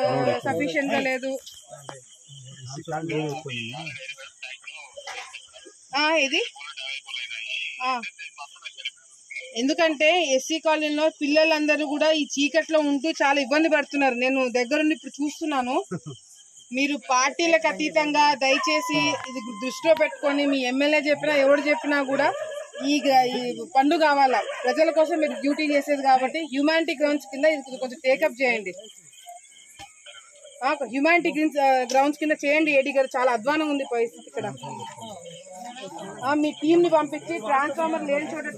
Sufficient గా లేదు ఆ, ఇది ఆ. ఎందుకంటే ఎస్సీ కాలనీలో పిల్లలందరూ కూడా ఈ చీకట్లో ఉంటూ చాలా ఇబ్బంది పడుతున్నారు నేను దగ్గరుండి ఇప్పుడు చూస్తున్నాను మీరు పార్టీలకు అతీతంగా దయచేసి ఇది దృష్టిలో పెట్టుకొని మీ ఎమ్మెల్యే చెప్పినా ఎవరు చెప్పినా కూడా ఈ గ- ఈ పండు కావాలా ప్రజల కోసం మీరు డ్యూటీ చేసేది కాబట్టి హ్యూమానిటీ గ్రౌండ్స్ కింద ఇది కొంచెం టేకప్ చేయండి హ్యూమానిటీ గ్రౌండ్స్ కింద చేయండి ఏడీ గారు చాలా అధ్వానం ఉంది పరిస్థితి ఇక్కడ ఆ, మీ టీం ని పంపించి ట్రాన్స్ఫార్మర్ లేని చోట